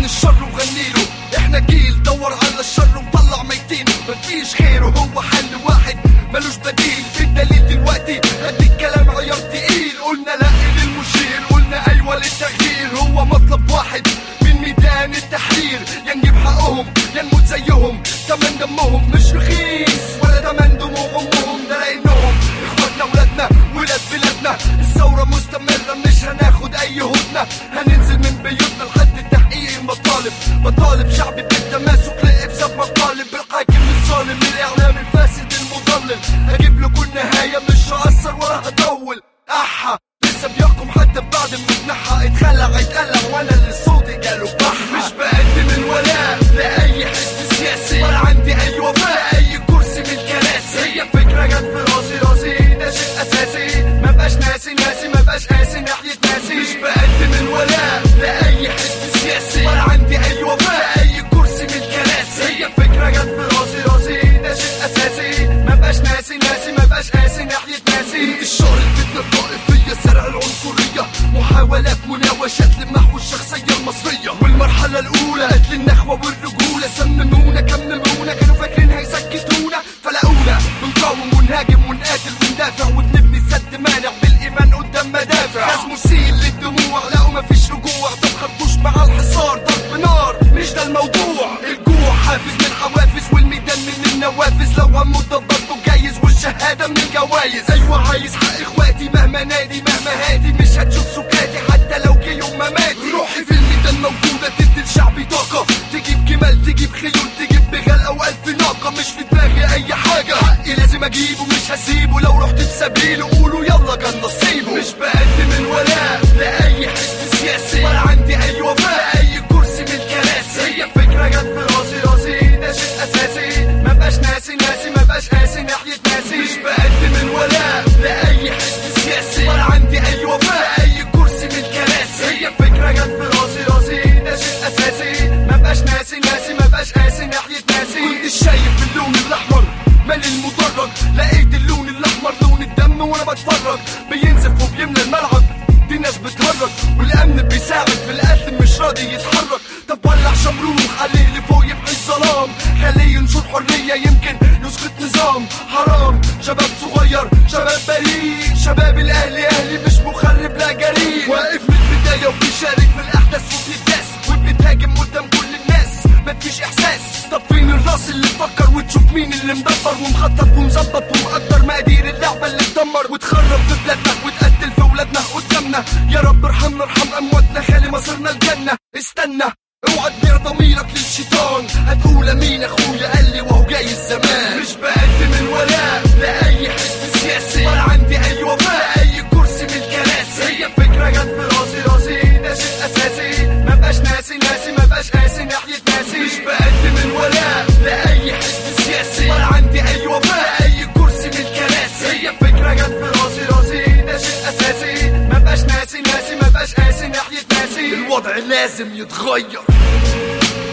الشر وغنيله احنا جيل دور على الشر وطلع ميتينه مفيش غيره هو حل واحد ملوش بديل الدليل دلوقتي قد الكلام عيار تقيل قلنا لا للمشير قلنا ايوه للتغيير هو مطلب واحد من ميدان التحرير يا نجيب حقهم يا نموت زيهم تمن دمهم مش رخيص ولا تمن دموع امهم ده لانهم اخواتنا ولادنا ولاد بلادنا الثوره مستمره مش هناخد اي هدنه هننزل من بيوتنا لحد تحقيق المطالب مطالب شعبي بالتماسك لافساد مطالب بالحاكم الظالم الاعلام الفاسد المضلل هجيب له كل نهايه مش هاثر ولا هطول احا لسه بيحكم حتى بعد ما اتنحى اتخلع اتقلع وانا اللي صوتي جاله بح مش بقدم الولاء لاي حزب سياسي ولا عندي اي وفاء لاي كرسي من الكراسي هي فكره جت في راسي راسي ده شيء اساسي ما بقاش ناسي ناسي ما بقاش قاسي ناحيه ناسي مش بقدم الولاء لاي حزب سياسي ولا عندي اي وفاء لاي كرسي من الكراسي هي فكره جت في راسي راسي ده شيء اساسي ما بقاش ناسي ناسي ما بقاش قاسي ناحيه ناسي انتشار الفتنه الطائفيه سرق العنصريه محاولات مناوشات لمحو الشخصيه المصريه والمرحله الاولى قتل النخوه والرجوله سممونا كممونا كانوا فاكرين هيسكتونا فلقونا بنقاوم ونهاجم ونقاتل وندافع وبنبني سد مانع بالايمان قدام مدافع ناس مسيل للدموع لقوا مفيش رجوع طب خرطوش مع الحصار ضرب نار مش ده الموضوع الجوع حافز من حوافز والميدان من النوافذ لو هموت ده برضه جايز والشهاده من الجوايز ايوه عايز حق اخواتي مهما نادي مهما هادي مش هتشوف سكاتي حتى لو جه يوم مماتي روحي في الميدان موجوده تدي لشعبي طاقه تجيب جمال تجيب خيول تجيب بغال او الف ناقه مش في دماغي اي حاجه حقي لازم اجيبه مش هسيبه لو رحت في سبيله قولوا يلا كان نصيبه مش بقدم الولاء لاي حزب سياسي ولا عندي اي وفاء اي كرسي من الكراسي هي فكره جت في راسي راسي ده شيء اساسي ما بقاش ناسي ناسي ما بقاش قاسي ناحيه ناسي مش بقدم الولاء لاي حزب سياسي ولا عندي اي وفاء اي كرسي من الكراسي هي فكره جت في راسي راسي ده شيء اساسي ما بقاش ناسي ناسي ما بقاش قاسي ناحيه ناسي كنت شايف اللون الاحمر مال المدرج لقيت اللون الاحمر لون الدم وانا بتفرج بينزف وبيملى الملعب دي ناس بتهرج والامن بيساعد في القتل مش راضي يتحرك طب ولع شمروخ عليه اللي فوق يبقى الظلام خليه ينشر حريه يمكن يسقط نظام حرام شباب صغير شباب بريء شباب الاهلي اهلي مش مخرب لا جريء واقف من البدايه وبيشارك في الاحداث وبيداس وبتهاجم قدام كل الناس مفيش احساس طب فين الراس اللي تفكر وتشوف مين اللي مدبر ومخطط ومظبط ومقدر مقادير اللعبه اللي تدمر وتخرب في بلادنا وتقتل في ولادنا قدامنا يا رب ارحمنا ارحم امواتنا خلي مصيرنا الجنه استنى اوعى تبيع ضميرك للشيطان هتقول امين اخويا قال لي وهو جاي الزمان مش بقدم الولاء لاي حزب سياسي ولا عندي اي وفاء اي كرسي من الكراسي هي فكره جت في راسي راسي ده شيء اساسي ما بقاش ناسي ناسي ما بقاش قاسي ناحيه ناسي مش بقدم الولاء لاي حزب سياسي ولا عندي اي وفاء اي كرسي من الكراسي هي فكره جت في راسي راسي ده شيء اساسي ما بقاش ناسي ناسي ما بقاش قاسي ناحيه ناسي الوضع لازم يتغير